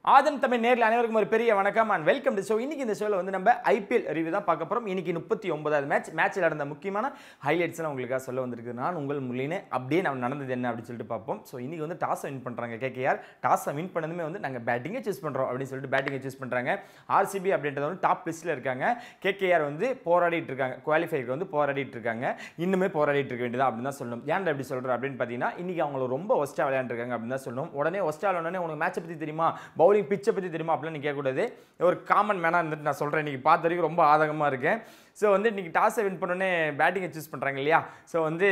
ஆதம் தமிழ் நேரில் அனைவருக்கும் ஒரு பெரிய வணக்கம் அண்ட் வெல்கம் டு ஷோ இன்னைக்கு இந்த ஷோவில் வந்து நம்ம ஐபிஎல் ரிவ்யூ தான் பார்க்க போகிறோம் இன்னைக்கு முப்பத்தி ஒன்பதாவது மேட்ச் மேட்ச்சில் நடந்த முக்கியமான ஹைலைட்ஸ்லாம் உங்களுக்காக சொல்ல வந்திருக்கு நான் உங்கள் முள்ளினே அப்படியே நம்ம நடந்தது என்ன அப்படின்னு சொல்லிட்டு பார்ப்போம் ஸோ இன்னைக்கு வந்து டாஸை வின் பண்ணுறாங்க கேகேஆர் டாஸை வின் பண்ணதுமே வந்து நாங்கள் பேட்டிங்கை சூஸ் பண்ணுறோம் அப்படின்னு சொல்லிட்டு பேட்டிங்கை சூஸ் பண்ணுறாங்க ஆர்சிபி அப்படின்றது வந்து டாப் லிஸ்ட்டில் இருக்காங்க கேகேஆர் வந்து போராடிட்டு இருக்காங்க குவாலிஃபைக்கு வந்து போராடிட்டு இருக்காங்க இன்னுமே போராடிட்டு இருக்க வேண்டியதா அப்படின்னு தான் சொல்லணும் ஏன்டா எப்படி சொல்கிறேன் அப்படின்னு பார்த்தீங்கன்னா இன்னைக்கு அவங்கள ரொம்ப ஒஸ்ட்டாக விளையாண்டுருக்காங்க அப்படின்னு தான் சொல்லணும் உடனே ஒஸ்ட்டாக விளையாடனே உனக்கு மேட்சை பற்றி தெரியுமா பவுலிங் பிச்சை பற்றி தெரியுமா அப்படின்னு நீ கேட்கக்கூடாது ஒரு காமன் மேனாக இருந்துட்டு நான் சொல்கிறேன் இன்னைக்கு பார்த்த வரைக்கும் ரொம்ப ஆதங்கமாக இருக்கேன் ஸோ வந்து இன்னைக்கு டாஸை வின் பண்ணோடனே பேட்டிங்கை சூஸ் பண்ணுறாங்க இல்லையா ஸோ வந்து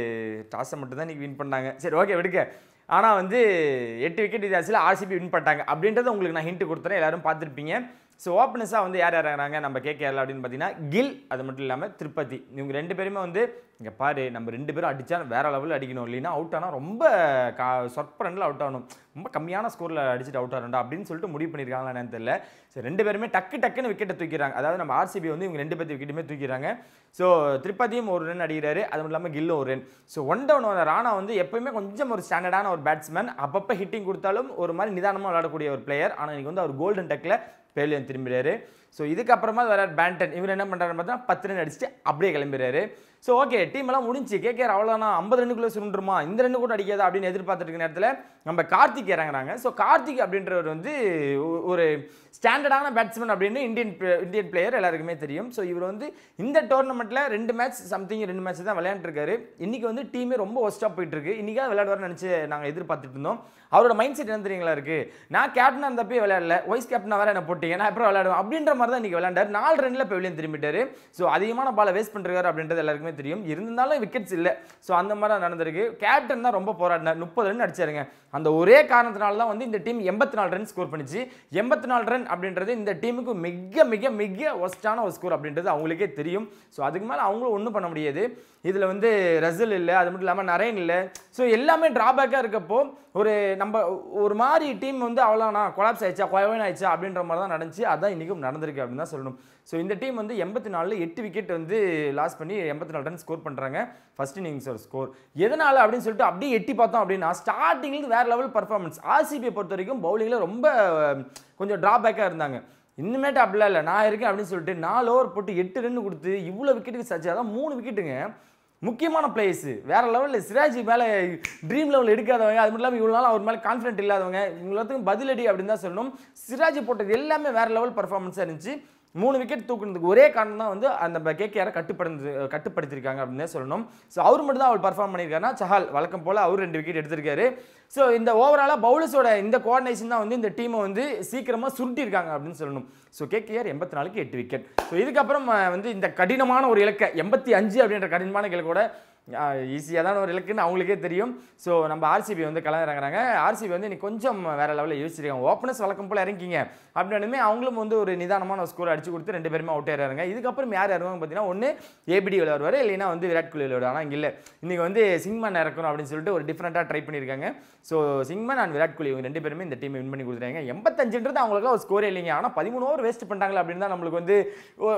டாஸை மட்டும் தான் இன்னைக்கு வின் பண்ணாங்க சரி ஓகே விடுங்க ஆனால் வந்து எட்டு விக்கெட் வித்தியாசத்தில் ஆர்சிபி வின் பண்ணிட்டாங்க அப்படின்றத உங்களுக்கு நான் ஹிண்ட் கொடுத்துறேன் எல்லாரும் பார்த்துருப்பீங்க ஸோ ஓப்பனஸாக வந்து யார் யார் இறங்குறாங்க நம்ம கேகேஆரில் அப்படின்னு பார்த்தீங்கன்னா கில் அது மட்டும் இல்லாமல் திருப்பதி இவங்க ரெண்டு பேருமே வந்து இங்கே பாரு நம்ம ரெண்டு பேரும் அடித்தா வேற லெவலில் அடிக்கணும் இல்லைன்னா அவுட் ஆனால் ரொம்ப கா சொற்ப ரன்னில் அவுட் ஆகணும் ரொம்ப கம்மியான ஸ்கோரில் அடிச்சுட்டு அவுட் ஆகணும்டா அப்படின்னு சொல்லிட்டு முடிவு பண்ணியிருக்காங்களா என்னன்னு தெரியல ஸோ ரெண்டு பேருமே டக்கு டக்குன்னு விக்கெட்டை தூக்கிறாங்க அதாவது நம்ம ஆர்சிபி வந்து இவங்க ரெண்டு பேர்த்து விக்கெட்டுமே தூக்கிறாங்க ஸோ திருப்பதியும் ஒரு ரன் அடிக்கிறாரு அது மட்டும் இல்லாமல் கில்லும் ஒரு ரன் ஸோ ஒன் டவுன் வந்த ராணா வந்து எப்பயுமே கொஞ்சம் ஒரு ஸ்டாண்டர்டான ஒரு பேட்ஸ்மேன் அப்பப்போ ஹிட்டிங் கொடுத்தாலும் ஒரு மாதிரி நிதானமாக விளையாடக்கூடிய ஒரு பிளேயர் ஆனால் இன்னைக்கு வந்து அவர் கோல்டன் டக்கில் பேலியன் திரும்பிறாரு ஸோ இதுக்கப்புறமா வர பேண்டன் இவர் என்ன பண்ணுறாரு பார்த்தா பத்து ரன் அடிச்சுட்டு அப்படியே கிளம்பிடுறாரு ஸோ ஓகே டீம் எல்லாம் முடிஞ்சு கேகேஆர் அவ்வளோனா ஐம்பது ரன்னுக்குள்ளே சுருண்டுருமா இந்த ரன்னு கூட அடிக்காதா அப்படின்னு எதிர்பார்த்துட்டு இருக்க நேரத்தில் நம்ம கார்த்திக் இறங்குறாங்க ஸோ கார்த்திக் அப்படின்றவர் வந்து ஒ- ஒரு ஸ்டாண்டர்டான பேட்ஸ்மேன் அப்படின்னு இந்தியன் pla- இந்தியன் பிளேயர் எல்லாருக்குமே தெரியும் ஸோ இவர் வந்து இந்த டோர்னமெண்ட்டில் ரெண்டு மேட்ச் சம்திங் ரெண்டு மேட்ச் தான் விளையாண்டுருக்காரு இன்னைக்கு வந்து டீமே ரொம்ப ஒஸ்ட்டாக போயிட்டு இருக்கு இன்னைக்காக விளையாடுவார்னு நினச்சி நாங்கள் எதிர்பார்த்துட்டு இருந்தோம் அவரோட மைண்ட் செட் என்ன தெரியுங்களா இருக்கு நான் கேப்டனாக இருந்தப்பே விளையாடல வைஸ் கேப்டனாக வேற என்ன போட்டீங்க நான் அப்புறம் விளையாடுவேன் அப்படின்ற மாதிரி தான் இன்னைக்கு விளையாண்டார் நாலு ரன்ல இப்போ வெளியே திரும்பிட்டாரு ஸோ அதிகமான பாலை வேஸ்ட் பண்ணிருக்காரு அப்படின்றது எல்லாருக்குமே தெரியும் இருந்தாலும் விக்கெட்ஸ் இல்லை ஸோ அந்த மாதிரி தான் நடந்திருக்கு கேப்டன் தான் ரொம்ப போராடினார் முப்பது ரன் அடிச்சாருங்க அந்த ஒரே காரணத்தினால தான் வந்து இந்த டீம் எண்பத்தி நாலு ரன் ஸ்கோர் பண்ணிச்சு எண்பத்தி நாலு ரன் அப்படின்றது இந்த டீமுக்கு மிக மிக மிக ஒஸ்டான ஒரு ஸ்கோர் அப்படின்றது அவங்களுக்கே தெரியும் ஸோ அதுக்கு மேலே அவங்களும் ஒன்றும் பண்ண முடியாது இதில் வந்து ரசல் இல்லை அது மட்டும் இல்லாமல் நரேன் இல்லை ஸோ எல்லாமே ட்ராபேக்காக இருக்கப்போ ஒரு நம்ம ஒரு மாதிரி டீம் வந்து அவ்வளோண்ணா கொலாப்ஸ் ஆயிடுச்சா கொயவன் ஆயிடுச்சா அப்படின்ற மாதிரி தான் நடந்துச்சு அதான் இன்றைக்கும் நடந்திருக்கு அப்படின்னு தான் சொல்லணும் ஸோ இந்த டீம் வந்து எண்பத்தி நாலில் எட்டு விக்கெட் வந்து லாஸ் பண்ணி எண்பத்தி நாலு ரன் ஸ்கோர் பண்ணுறாங்க ஃபர்ஸ்ட் இன்னிங்ஸ் ஒரு ஸ்கோர் எதனால் அப்படின்னு சொல்லிட்டு அப்படியே எட்டி பார்த்தோம் அப்படின்னா ஸ்டார்டிங்லேருந்து வேறு லெவல் பர்ஃபார்மன்ஸ் ஆர்சிபியை பொறுத்த வரைக்கும் பவுலிங்கில் ரொம்ப அஹ், கொஞ்சம் ட்ராபேக்காக இருந்தாங்க இன்னுமேட்டு அப்படிலாம் இல்லை நான் இருக்கேன் அப்படின்னு சொல்லிட்டு நாலு ஓவர் போட்டு எட்டு ரன் கொடுத்து இவ்வளோ விக்கெட்டுக்கு சச்சு அதான் மூணு விக்கெட்டுங்க முக்கியமான பிளேயர்ஸ் வேற லெவலில் சிராஜ் மேலே ட்ரீம் லெவல் எடுக்காதவங்க அது மட்டும் இல்லாமல் இவ்வளோ நாள் அவர் மேலே கான்ஃபிடென்ட் இல்லாதவங்க இவ்வளோத்துக்கும் பதிலடி அப்படின்னு தான் சொல்லணும் சிராஜ் போட்டது எல்லாமே வேற லெவல் பர்ஃபார்மன்ஸாக இருந்துச்சு மூணு விக்கெட் தூக்குனதுக்கு ஒரே காரணம் தான் வந்து அந்த கேகேஆரை கட்டுப்படுத்து கட்டுப்படுத்திருக்காங்க அப்படின்னு சொல்லணும் ஸோ அவர் மட்டும் தான் அவர் பர்ஃபார்ம் பண்ணியிருக்காருன்னா சஹால் வழக்கம் போல் அவர் ரெண்டு விக்கெட் எடுத்திருக்காரு ஸோ இந்த ஓவராலாக பவுலர்ஸோட இந்த கோஆர்டினேஷன் தான் வந்து இந்த டீமை வந்து சீக்கிரமாக சுருட்டியிருக்காங்க அப்படின்னு சொல்லணும் ஸோ கேகேஆர் எண்பத்தி நாலுக்கு எட்டு விக்கெட் ஸோ இதுக்கப்புறம் அஹ், வந்து இந்த கடினமான ஒரு இலக்கை எண்பத்தி அஞ்சு அப்படின்ற கடினமான இலக்கோட ஈஸியாக தான் ஒரு இலக்குன்னு அவங்களுக்கே தெரியும் ஸோ நம்ம ஆர்சிபி வந்து கலந்து இறங்குறாங்க ஆர்சிபி வந்து இன்னைக்கு கொஞ்சம் வேற லெவலில் யோசிச்சிருக்காங்க ஓப்பனர்ஸ் வழக்கம் போல் இறங்கிங்க அப்படின்னுமே அவங்களும் வந்து ஒரு நிதானமான ஸ்கோர் அடிச்சு கொடுத்து ரெண்டு பேருமே அவுட் ஆயிடுறாங்க இதுக்கப்புறம் யார் இறங்குவாங்க பார்த்தீங்கன்னா ஒன்று ஏபிடி விளையாடுவார் இல்லைன்னா வந்து விராட் கோலி விளையாடுவார் ஆனால் இங்கே இல்லை இன்றைக்கி வந்து சிங்மன் இறக்கணும் அப்படின்னு சொல்லிட்டு ஒரு டிஃப்ரெண்ட்டாக ட்ரை பண்ணியிருக்காங்க ஸோ சிங்மன் அண்ட் விராட் கோலி இவங்க ரெண்டு பேருமே இந்த டீமை வின் பண்ணி கொடுத்துருக்காங்க எண்பத்தஞ்சுன்றது அவங்களுக்கு ஒரு ஸ்கோரே இல்லைங்க ஆனால் பதிமூணு ஓவர் வேஸ்ட் பண்ணிட்டாங்களா அப்படின்னு தான் நம்மளுக்கு வந்து ஓ-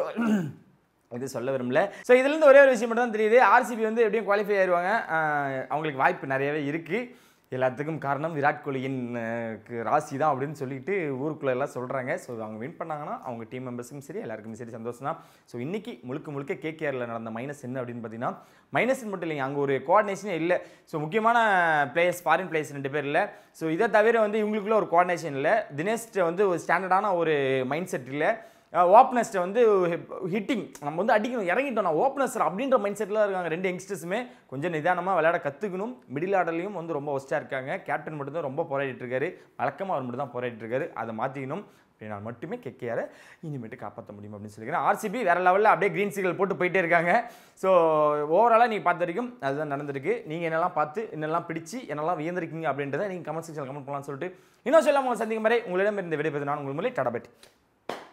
இது சொல்ல விரும்பல ஸோ இதுலேருந்து ஒரே ஒரு விஷயம் மட்டும் தான் தெரியுது ஆர்சிபி வந்து எப்படியும் குவாலிஃபை ஆயிடுவாங்க ஆஹ் அவங்களுக்கு வாய்ப்பு நிறையவே இருக்குது எல்லாத்துக்கும் காரணம் விராட் கோலியின் ஆஹ், க்கு ராசி தான் அப்படின்னு சொல்லிட்டு ஊருக்குள்ள எல்லாம் சொல்கிறாங்க ஸோ அவங்க வின் பண்ணாங்கன்னா அவங்க டீம் மெம்பர்ஸுக்கும் சரி எல்லாருக்கும் சரி சந்தோஷம் தான் ஸோ இன்னைக்கு முழுக்க முழுக்க கேகேஆரில் நடந்த மைனஸ் என்ன அப்படின்னு பார்த்தீங்கன்னா மைனஸ் மட்டும் இல்லைங்க அங்கே ஒரு கோஆர்டினேஷனே இல்லை ஸோ முக்கியமான பிளேயர்ஸ் ஃபாரின் பிளேயர்ஸ் ரெண்டு பேர் இல்லை ஸோ இதை தவிர வந்து இவங்களுக்குள்ள ஒரு கோஆர்டினேஷன் இல்லை தினேஷ்ட வந்து ஒரு ஸ்டாண்டர்டான ஒரு மைண்ட் செட் இல்லை ஓப்பனர்ஸ்ட்டை வந்து ஹிட்டிங் நம்ம வந்து அடிக்கணும் இறங்கிட்டோம் நான் ஓப்பனர்ஸ் அப்படின்ற மைண்ட் செட்டில் இருக்காங்க ரெண்டு யங்ஸ்டர்ஸுமே கொஞ்சம் நிதானமாக விளையாட கற்றுக்கணும் மிடில் ஆர்டர்லையும் வந்து ரொம்ப ஒஸ்ட்டாக இருக்காங்க கேப்டன் மட்டும் தான் ரொம்ப போராடிட்டு இருக்காரு வழக்கமாக அவர் மட்டும் தான் போராடிட்டு இருக்காரு அதை மாற்றிக்கணும் அப்படின்னா மட்டுமே கெக்கையார இனிமேட்டு காப்பாற்ற முடியும் அப்படின்னு சொல்லிக்கிறேன் ஆர்சிபி வேற லெவலில் அப்படியே க்ரீன் சிக்னல் போட்டு போயிட்டே இருக்காங்க ஸோ ஓவராலாக நீங்கள் பார்த்த வரைக்கும் அதுதான் நடந்திருக்கு நீங்கள் என்னெல்லாம் பார்த்து என்னெல்லாம் பிடிச்சி என்னெல்லாம் வியந்திருக்கீங்க அப்படின்றத நீங்கள் கமெண்ட் செக்ஷனில் கமெண்ட் பண்ணலாம்னு சொல்லிட்டு இன்னும் சொல்லாமல் உங்களை சந்திக்கும் வரை உங்களிடம் இருந்து விடைபெறுது நான் உங்கள் மூலம் டடபெட்